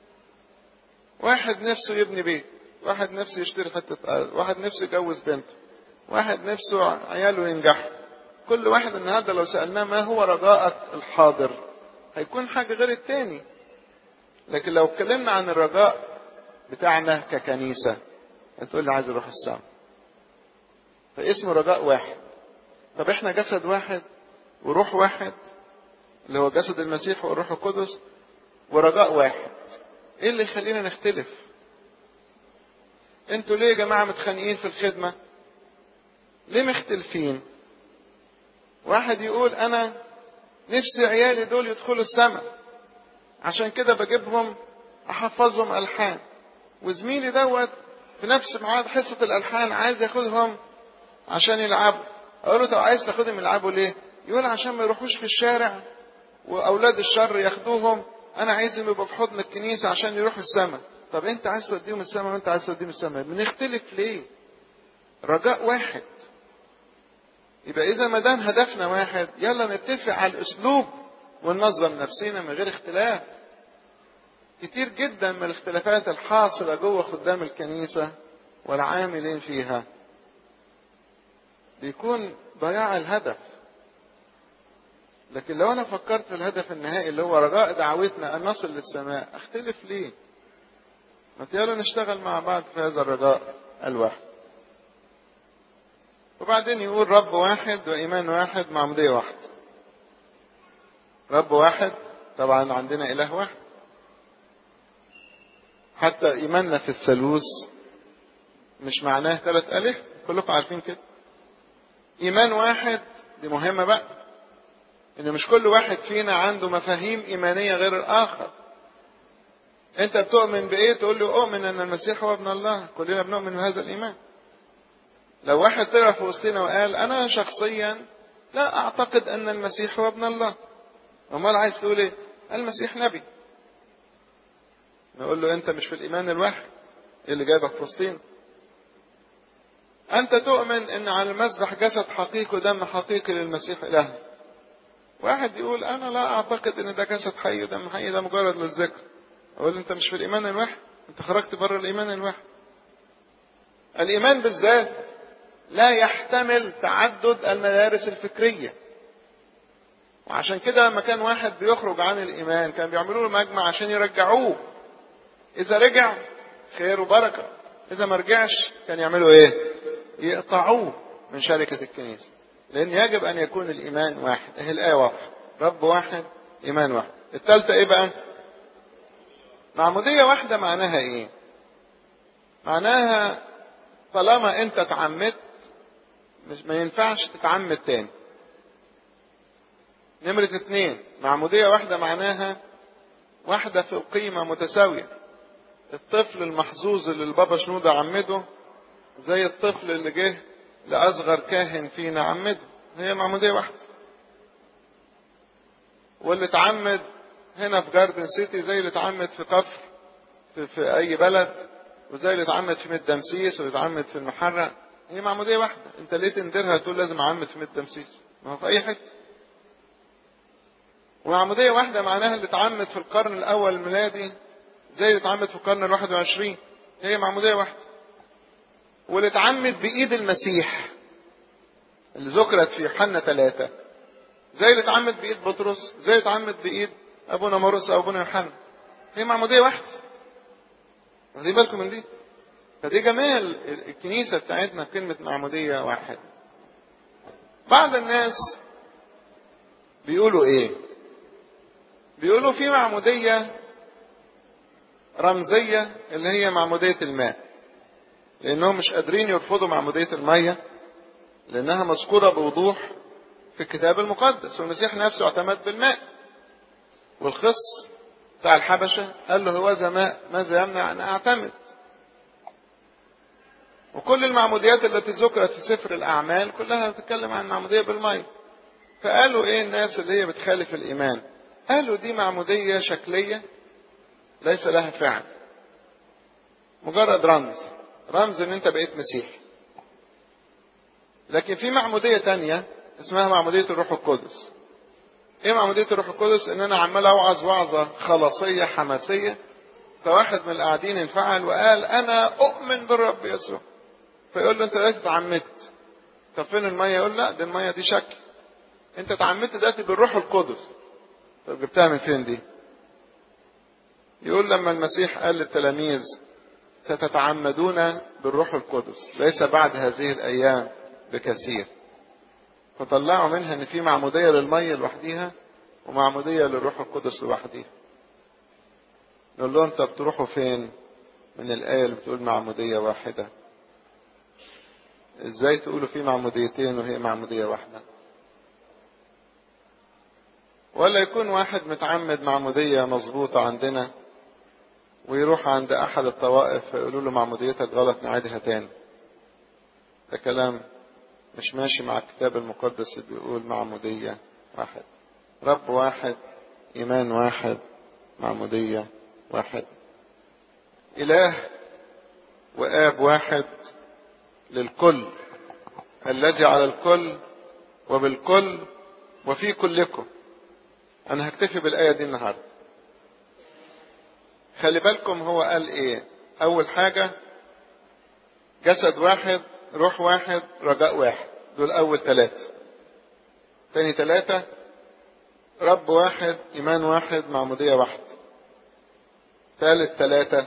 واحد نفسه يبني بيت واحد نفسه يشتري حتة أرض واحد نفسه يجوز بنته واحد نفسه عياله ينجحوا كل واحد النهارده لو سألناه ما هو رجاءك الحاضر هيكون حاجة غير التاني لكن لو اتكلمنا عن الرجاء بتاعنا ككنيسة هتقول لي عايز اروح السماء فاسمه رجاء واحد طب احنا جسد واحد وروح واحد اللي هو جسد المسيح والروح القدس ورجاء واحد ايه اللي يخلينا نختلف انتوا ليه يا جماعة متخانقين في الخدمة ليه مختلفين واحد يقول انا نفسي عيالي دول يدخلوا السماء عشان كده بجيبهم احفظهم الحان وزميلي دوت في نفس ميعاد حصة الالحان عايز ياخدهم عشان يلعبوا اقول له طب عايز تاخدهم يلعبوا ليه يقول عشان ما يروحوش في الشارع واولاد الشر ياخدوهم انا عايزهم يبقوا في حضن الكنيسة عشان يروحوا السماء طب انت عايز توديهم السماء وانت عايز توديهم السماء بنختلف ليه رجاء واحد يبقى اذا ما دام هدفنا واحد يلا نتفق على الاسلوب وننظم نفسنا من غير اختلاف كتير جدا من الاختلافات الحاصله جوه خدام الكنيسه والعاملين فيها بيكون ضياع الهدف لكن لو انا فكرت في الهدف النهائي اللي هو رجاء دعوتنا ان نصل للسماء اختلف ليه ما يلا نشتغل مع بعض في هذا الرجاء الواحد وبعدين يقول رب واحد وإيمان واحد معمودية واحد رب واحد طبعا عندنا إله واحد حتى إيماننا في الثالوث مش معناه ثلاث آلهة كلكم عارفين كده إيمان واحد دي مهمة بقى إن مش كل واحد فينا عنده مفاهيم إيمانية غير الآخر أنت بتؤمن بإيه تقول له أؤمن أن المسيح هو ابن الله كلنا بنؤمن بهذا الإيمان لو واحد طلع في وسطنا وقال أنا شخصيا لا أعتقد أن المسيح هو ابن الله أمال عايز تقول إيه المسيح نبي نقول له انت مش في الايمان الواحد ايه اللي جايبك في وسطين انت تؤمن ان على المذبح جسد حقيقي ودم حقيقي للمسيح اله واحد يقول انا لا اعتقد ان ده جسد حي ودم حي ده مجرد للذكر اقول انت مش في الايمان الواحد انت خرجت بره الايمان الواحد الايمان بالذات لا يحتمل تعدد المدارس الفكريه وعشان كده لما كان واحد بيخرج عن الإيمان كان بيعملوا له مجمع عشان يرجعوه إذا رجع خير وبركة إذا ما رجعش كان يعملوا إيه؟ يقطعوه من شركة الكنيسة لأن يجب أن يكون الإيمان واحد أهي الآية واضحة رب واحد إيمان واحد الثالثة إيه بقى؟ معمودية واحدة معناها إيه؟ معناها طالما أنت اتعمدت مش ما ينفعش تتعمد تاني نمرة اثنين معمودية واحدة معناها واحدة في القيمة متساوية الطفل المحظوظ اللي البابا شنودة عمده زي الطفل اللي جه لأصغر كاهن فينا عمده هي معمودية واحدة واللي اتعمد هنا في جاردن سيتي زي اللي اتعمد في كفر في, في أي بلد وزي اللي اتعمد في ميت دمسيس واللي اتعمد في المحرق هي معمودية واحدة انت ليه تندرها تقول لازم اعمد في ميت دمسيس ما هو في أي حتة ومعمودية واحدة معناها اللي اتعمد في القرن الأول الميلادي زي اللي اتعمد في القرن الواحد وعشرين هي معمودية واحدة واللي اتعمد بإيد المسيح اللي ذكرت في يوحنا ثلاثة زي اللي اتعمد بإيد بطرس زي اللي اتعمد بإيد أبونا مرقس أو أبونا يوحنا هي معمودية واحدة واخدين بالكم من دي فدي جمال الكنيسة بتاعتنا في كلمة معمودية واحدة بعض الناس بيقولوا ايه بيقولوا في معمودية رمزية اللي هي معمودية الماء لأنهم مش قادرين يرفضوا معمودية المية لأنها مذكورة بوضوح في الكتاب المقدس والمسيح نفسه اعتمد بالماء والخص بتاع الحبشة قال له هو ماء ماذا يمنع أن أعتمد وكل المعموديات التي ذكرت في سفر الأعمال كلها بتتكلم عن معمودية بالمية فقالوا إيه الناس اللي هي بتخالف الإيمان قالوا دي معمودية شكلية ليس لها فعل مجرد رمز رمز ان انت بقيت مسيحي لكن في معمودية تانية اسمها معمودية الروح القدس ايه معمودية الروح القدس ان انا عمال اوعظ وعظة خلاصية حماسية فواحد من القاعدين انفعل وقال انا اؤمن بالرب يسوع فيقول له انت دلوقتي اتعمدت طب فين المية يقول لا دي المية دي شكل انت اتعمدت دلوقتي بالروح القدس طب جبتها من فين دي يقول لما المسيح قال للتلاميذ ستتعمدون بالروح القدس ليس بعد هذه الايام بكثير فطلعوا منها ان في معموديه للميه لوحديها ومعموديه للروح القدس لوحديها نقول لهم طب تروحوا فين من الايه اللي بتقول معموديه واحده ازاي تقولوا في معموديتين وهي معموديه واحده ولا يكون واحد متعمد معمودية مظبوطة عندنا ويروح عند أحد الطوائف فيقولوا له معموديتك غلط نعيدها تاني ده كلام مش ماشي مع الكتاب المقدس اللي بيقول معمودية واحد رب واحد إيمان واحد معمودية واحد إله وآب واحد للكل الذي على الكل وبالكل وفي كلكم أنا هكتفي بالآية دي النهاردة خلي بالكم هو قال إيه أول حاجة جسد واحد روح واحد رجاء واحد دول أول ثلاثة تاني ثلاثة رب واحد إيمان واحد معمودية واحد ثالث ثلاثة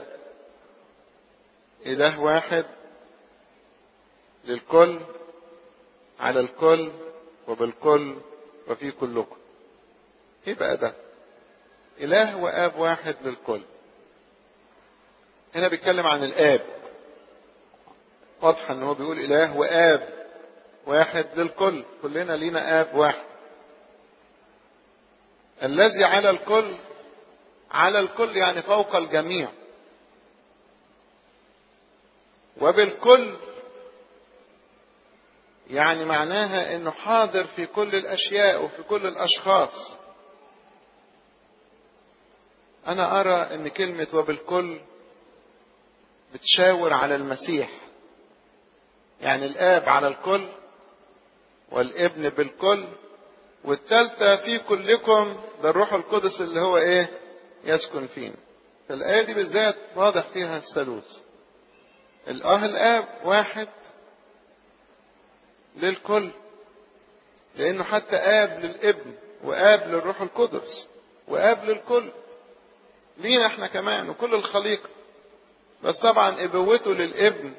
إله واحد للكل على الكل وبالكل وفي كلكم ايه بقى ده اله واب واحد للكل هنا بيتكلم عن الاب واضح ان هو بيقول اله واب واحد للكل كلنا لينا اب واحد الذي على الكل على الكل يعني فوق الجميع وبالكل يعني معناها انه حاضر في كل الاشياء وفي كل الاشخاص أنا أرى أن كلمة وبالكل بتشاور على المسيح يعني الآب على الكل والابن بالكل والثالثة في كلكم ده الروح القدس اللي هو إيه يسكن فينا فالآية دي بالذات واضح فيها الثالوث الآه الآب واحد للكل لأنه حتى آب للابن وآب للروح القدس وآب للكل لينا احنا كمان وكل الخليقة بس طبعا ابوته للابن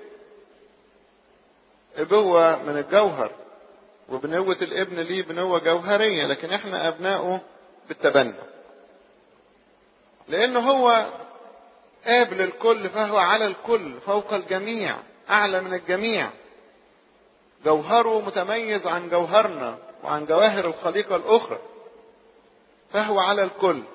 ابوة من الجوهر وبنوة الابن ليه بنوة جوهرية لكن احنا ابنائه بالتبني لانه هو اب للكل فهو على الكل فوق الجميع اعلى من الجميع جوهره متميز عن جوهرنا وعن جواهر الخليقة الاخرى فهو على الكل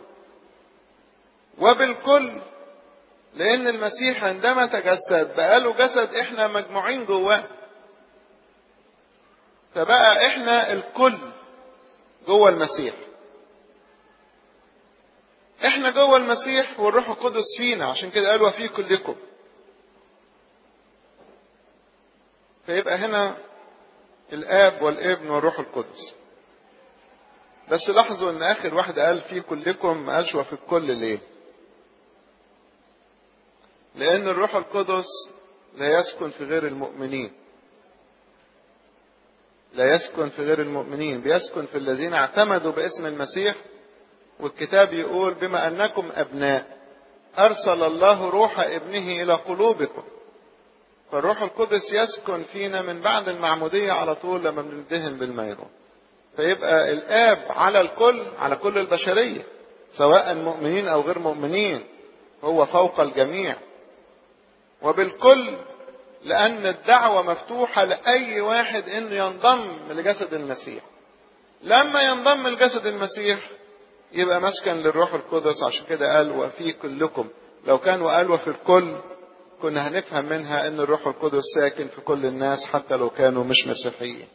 وبالكل لأن المسيح عندما تجسد بقى له جسد احنا مجموعين جواه فبقى احنا الكل جوه المسيح احنا جوه المسيح والروح القدس فينا عشان كده قال وفي كلكم فيبقى هنا الاب والابن والروح القدس بس لاحظوا ان اخر واحد قال في كلكم ما قالش وفي الكل ليه لأن الروح القدس لا يسكن في غير المؤمنين لا يسكن في غير المؤمنين بيسكن في الذين اعتمدوا باسم المسيح والكتاب يقول بما أنكم أبناء أرسل الله روح ابنه إلى قلوبكم فالروح القدس يسكن فينا من بعد المعمودية على طول لما بندهن بالميرون فيبقى الآب على الكل على كل البشرية سواء مؤمنين أو غير مؤمنين هو فوق الجميع وبالكل لأن الدعوة مفتوحة لأي واحد إنه ينضم لجسد المسيح. لما ينضم لجسد المسيح يبقى مسكن للروح القدس عشان كده قال وفي كلكم لو كان وقال وفي الكل كنا هنفهم منها إن الروح القدس ساكن في كل الناس حتى لو كانوا مش مسيحيين.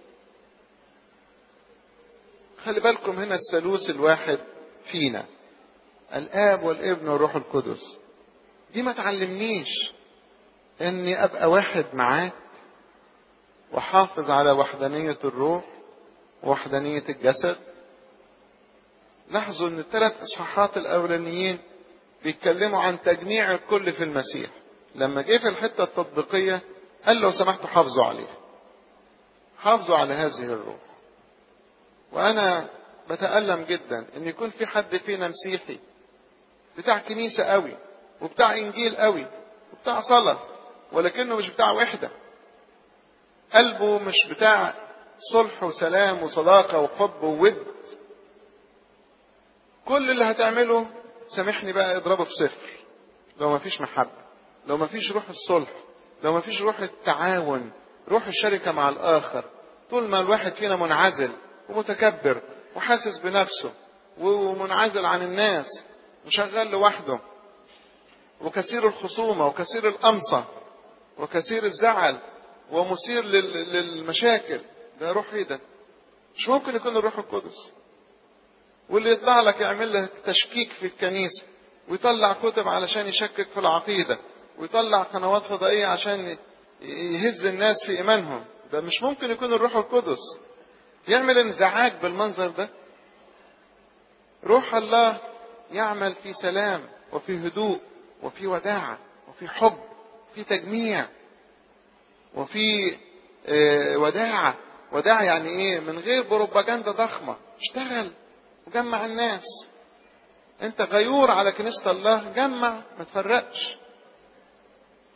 خلي بالكم هنا الثالوث الواحد فينا الآب والابن والروح القدس دي ما تعلمنيش اني ابقى واحد معاك وحافظ على وحدانية الروح ووحدانية الجسد لاحظوا ان الثلاث اصحاحات الاولانيين بيتكلموا عن تجميع الكل في المسيح لما جه في الحتة التطبيقية قال لو سمحتوا حافظوا عليها حافظوا على هذه الروح وانا بتألم جدا ان يكون في حد فينا مسيحي بتاع كنيسة قوي وبتاع انجيل قوي وبتاع صلاة ولكنه مش بتاع وحدة قلبه مش بتاع صلح وسلام وصداقة وحب وود كل اللي هتعمله سامحني بقى اضربه بصفر لو ما فيش محبة لو ما فيش روح الصلح لو ما فيش روح التعاون روح الشركة مع الآخر طول ما الواحد فينا منعزل ومتكبر وحاسس بنفسه ومنعزل عن الناس وشغال لوحده وكثير الخصومة وكثير الأمصة وكثير الزعل ومثير للمشاكل ده روح ايه ده مش ممكن يكون الروح القدس واللي يطلع لك يعمل لك تشكيك في الكنيسة ويطلع كتب علشان يشكك في العقيدة ويطلع قنوات فضائية عشان يهز الناس في إيمانهم ده مش ممكن يكون الروح القدس يعمل انزعاج بالمنظر ده روح الله يعمل في سلام وفي هدوء وفي وداعة وفي حب وفي تجميع وفي اه وداعة وداعة يعني ايه من غير بروباجندا ضخمة اشتغل وجمع الناس انت غيور على كنيسة الله جمع ما تفرقش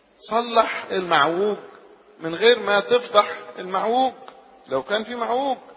صلح المعوج من غير ما تفضح المعوج لو كان في معوج